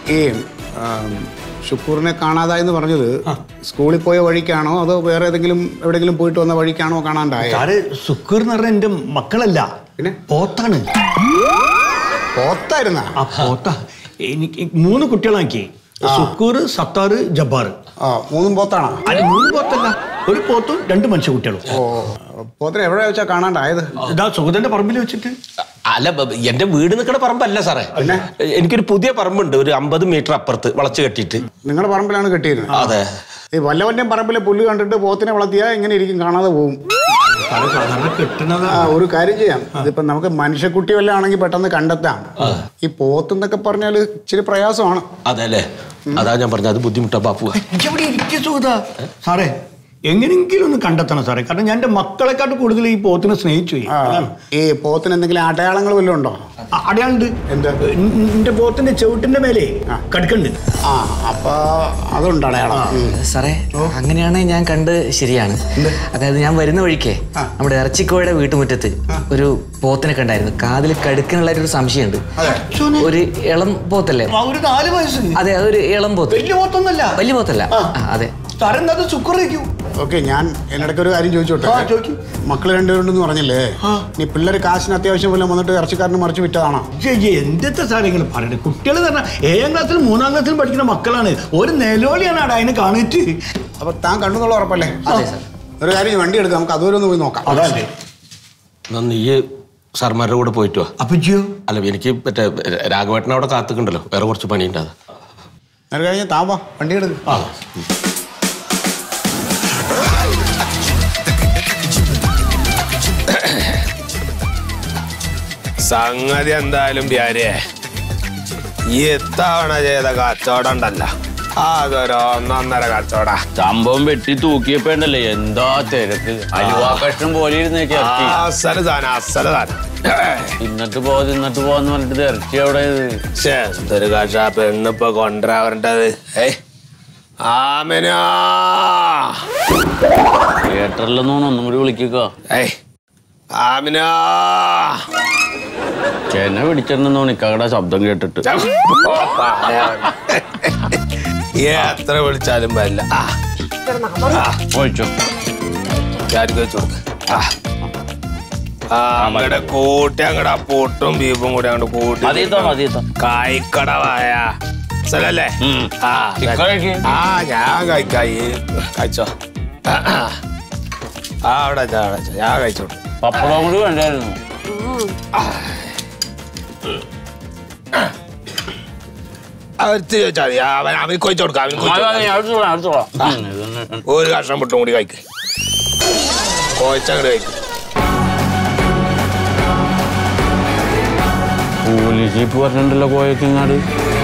ഈ ആം, ഷുക്കൂറിനെ കാണാതായെന്ന് പറഞ്ഞത് സ്കൂളിൽ പോയ വഴിക്കാണോ അതോ വേറെ ഏതെങ്കിലും എവിടെയെങ്കിലും പോയിട്ട് വന്ന വഴിക്കാണോ കാണാണ്ടായോ സാറ് സുക്കൂർ എന്ന് പറഞ്ഞ എന്റെ മക്കളല്ല പിന്നെ? പോത്താണ് പോത്തായിരുന്ന ആ പോത്ത എനിക്ക് മൂന്ന് കുട്ടികളാക്കി സുക്കൂർ സത്താർ ജബ്ബാർ ആ മൂന്നും പോത്താണോ അല്ല മൂന്ന് പോത്തല്ല ഒരു പോത്തും രണ്ട് മനുഷ്യ കുട്ടികളും ഓ പോത്തിനെ എവിടെ വെച്ചാ കാണാണ്ടായത് ഇതാ സുഗതന്റെ പറമ്പിൽ വെച്ചിട്ട് അല്ല ബ- ബ- എന്റെ വീട് നിൽക്കുന്ന പറമ്പല്ല സാറേ പിന്നെ? എനിക്കൊരു പുതിയ പറമ്പുണ്ട് ഒരു അമ്പത് മീറ്റർ അപ്പുറത്ത് വളച്ച് കെട്ടിയിട്ട് നിങ്ങളുടെ പറമ്പിലാണ് കെട്ടിയിരുന്നത് അതെ ഈ വല്ലവന്റെ പറമ്പിലെ പുല്ല് കണ്ടിട്ട് പോത്തിനെ വളർത്തിയാൽ എങ്ങനെ ഇരിക്കും കാണാതെ പോകും സാറ് സാധാരണ കെട്ടുന്നത് ആ ഒരു കാര്യം ചെയ്യാം ഇതിപ്പോ നമുക്ക് മനുഷ്യക്കുട്ടി വല്ലതും ആണെങ്കിൽ പെട്ടെന്ന് കണ്ടെത്താം ഈ പോത്തെന്നൊക്കെ പറഞ്ഞാൽ ഇച്ചിരി പ്രയാസമാണ് അതെ അല്ലേ അതാ ഞാൻ പറഞ്ഞത് അത് ബുദ്ധിമുട്ടാ ബാപ്പു എവിടെ ഇരിക്കും സുഗത സാറേ എങ്ങനെയെങ്കിലും ഒന്ന് കണ്ടെത്തണം സാറേ കാരണം ഞാൻ എന്റെ മക്കളെക്കാട്ട് കൂടുതൽ ഈ പോത്തിനെ സ്നേഹിച്ചു പോയി. ആ, അതാണ്. ഈ പോത്തിന് എന്തെങ്കിലും അടയാളങ്ങൾ വല്ലതും ഉണ്ടോ അ- അടയാളുണ്ട് എന്ത്? എന്റെ പോത്തിന്റെ ചവിട്ടിന്റെ മേലെ കടുക്കുണ്ട് ആ അപ്പൊ അതുണ്ട് അടയാളം ഉം. സാറേ അങ്ങനെയാണെങ്കിൽ ഞാൻ കണ്ട് ശരിയാണ് അതായത് ഞാൻ വരുന്ന വഴിക്കേ നമ്മുടെ ഇറച്ചിക്കോയുടെ വീട്ടുമുറ്റത്ത് ഒരു പോത്തിനെ കണ്ടായിരുന്നു കാതിൽ കടുക്കനുള്ള ഒരു സംശയമുണ്ട് ഒരു ഇളം പോത്തല്ലേ ആ, ഒരു നാല് വയസ്സ് അതെ അതൊരു ഇളം പോത്ത് വലിയ പോത്തൊന്നല്ല വലിയ പോത്തല്ല ആ, അതെ സാറേ എന്താ സുക്കർ വയ്ക്കൂ ഓക്കെ ഞാൻ എന്നിടയ്ക്ക് ഒരു കാര്യം ചോദിച്ചോട്ടെ ആ, ചോദിക്ക്. മക്കൾ രണ്ടുപേരുണ്ടെന്ന് പറഞ്ഞില്ലേ നീ പിള്ളേർ കാശിന് അത്യാവശ്യം വല്ലതും വന്നിട്ട് ഇറച്ചിക്കാരന് മറിച്ച് വിറ്റതാണോ എന്തൊക്കെ സാറേ ഇങ്ങനെ പറയുന്നത് കുട്ടികൾ പറഞ്ഞാൽ ഏഴാം ക്ലാസ്സിൽ മൂന്നാം ക്ലാസ്സിൽ പഠിക്കുന്ന മക്കളാണ് ഒരു നിലവിളിയാണ് അവിടെ അതിനെ കാണിച്ച് അപ്പൊ താൻ കണ്ടെന്നുള്ള ഉറപ്പല്ലേ അതെ സാർ ഒരു കാര്യം ചെയ്യ്, വണ്ടി എടുക്കാം നമുക്ക് അതുവരെ ഒന്ന് പോയി നോക്കാം അതല്ലേ എന്നാ നീ സാർമാരുടെ കൂടെ പോയിട്ട് വാ അപ്പൊ ജിയോ അല്ല എനിക്ക് മറ്റേ രാഘവേട്ടൻ അവിടെ കാത്തുക്കുണ്ടല്ലോ വേറെ കുറച്ച് പണിയുണ്ട് അത് ഒരു കാര്യം താൻ വാ വണ്ടി എടുക്കും ആ സംഗതി എന്തായാലും പ്യാരേ ഈ എത്തവണ ചെയ്ത കച്ചവടം ഉണ്ടല്ല അതൊരു ഒന്നൊന്നര കച്ചവട സംഭവം വെട്ടി തൂക്കിയപ്പോണ്ടല്ലേ എന്താ തിരക്ക് അലുവാ കഷ്ണം പോലെ ഇരുന്നേക്ക് ഇറച്ചി അസല് സാധനം അസല് സാധനം തിന്നിട്ട് പോ തിന്നിട്ട് പോന്ന് പറഞ്ഞിട്ട് ഇറച്ചി അവിടെ ശ്ശേ, എന്തൊരു കാശ പെണ്ണിപ്പൊ കൊണ്ടുവരേണ്ടത് ഏയ് ആമിനാ തിയേറ്ററിലൊന്നും ഒന്നും കൂടി വിളിക്കുക ഏയ് ആമിനാ ചെന പിടിച്ചിരുന്നു നിക്കടെ ശബ്ദം കേട്ടിട്ട് എത്ര വിളിച്ചാലും വരില്ല ആ ഒഴിച്ചോ ചാരിക്ക് വെച്ച് കൊടുക്ക് ആ ആ അങ്ങടെ കൂട്ടി അങ്ങടെ പൊട്ടും ബീഫും കൂടി അങ്ങോട്ട് കൂട്ടി മതിയത്തോ മതിയത്തോ കായ്ക്കടവായ സ്ഥലല്ലേ ഉം. ആ ചിക്കൻ കഴിക്ക്. ആ ഞാൻ കഴിക്കായി കഴിച്ചോ ആ അവിടെ വെച്ചോ, അവിടെ വെച്ചോ. ഞാൻ കഴിച്ചോട്ടെ പപ്പടം കൂടി വേണ്ടായിരുന്നു അവർക്ക് ചോദിച്ചാൽ മതി അവൻ അവന് കൊഴിച്ചു കൊടുക്കാം അവന് കൊഴിച്ച് കൊടുക്കാം. അടുത്തോളാം അടുത്തോളാം ഉം, ഇതൊന്ന് ഒരു കഷ്ണം മുട്ടും കൂടി കഴിക്ക് കോഴിച്ചങ്ങട് കഴിക്കും പോലീസ് ജീപ്പ് പറഞ്ഞിട്ടുണ്ടല്ലോ കോയക്കിങ്ങാട്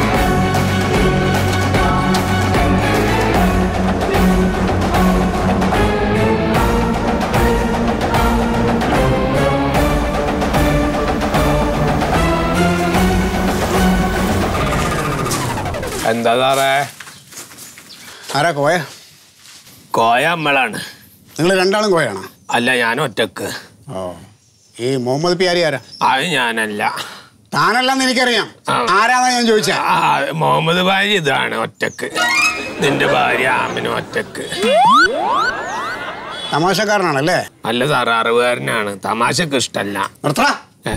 എന്താ സാറേ ആരാ കോയ കോയ അമ്മളാണ് നിങ്ങൾ രണ്ടാളും കോയാണോ അല്ല ഞാൻ ഒറ്റക്ക് ഓ ഈ മുഹമ്മദ് പിയാരി ആരാ അത് ഞാനല്ല താനല്ലെന്ന് എനിക്കറിയാം ആ. ആരാന്നാ ഞാൻ ചോദിച്ചാ ആ മുഹമ്മദ് ഭാര്യ ഇതാണ് ഒറ്റക്ക് നിന്റെ ഭാര്യ ആമിനും ഒറ്റക്ക് തമാശക്കാരനാണല്ലേ അല്ല സാറ് അറിവുകാരനാണ് തമാശക്ക് ഇഷ്ടല്ല നിർത്തടാ ഏ,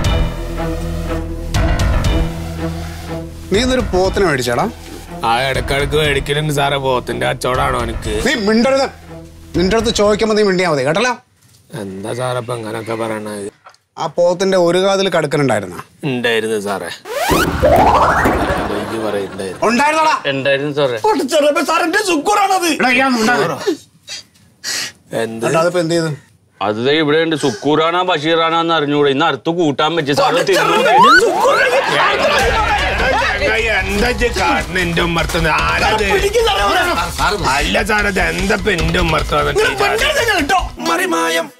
നീ ഇന്നൊരു പോത്തിനെ മേടിച്ചാടാ ആ ഇടക്കിടക്ക് മേടിക്കലുണ്ട് സാറേ പോത്തിന്റെ കച്ചവടാണോ എനിക്ക് നീ മിണ്ടരുത് നിന്റെ അടുത്ത് ചോദിക്കുമ്പോൾ നീ മിണ്ടിയാ മതി കേട്ടല്ലോ എന്താ സാറേ ഇപ്പൊ ഇങ്ങനൊക്കെ പറയണത് ആ പോത്തിന്റെ ഒരു കാതിൽ കടുക്കനുണ്ടായിരുന്ന ഉണ്ടായിരുന്നു സാറേ ഇത് പറയുന്നുണ്ടായിരുന്നു ഉണ്ടായിരുന്നടാ എന്തായിരുന്നു സാറേ പൊട്ടിച്ചെറിയപ്പോ സാറിന്റെ സുക്കൂറാണത് എടാ, ഇയാളൊന്നും ഉണ്ടായിരുന്നു. എന്ത് എന്നിട്ട് അതിപ്പോ എന്ത് ചെയ്തു അത് ദേ ഇവിടെ ഉണ്ട് സുക്കൂറാണോ ബഷീറാണോന്ന് അറിഞ്ഞൂടെ ഇന്ന് അടുത്ത് കൂട്ടാൻ പറ്റി സാറ് തിന്നു എന്താ കാട്ടിന് എന്റെ ഉമ്മർത്തുന്നത് ആരത് അല്ല സാറേ ഇത് എന്താ ഇപ്പൊ എന്റെ ഉമ്മർത്ത് കേട്ടോ മറിമായം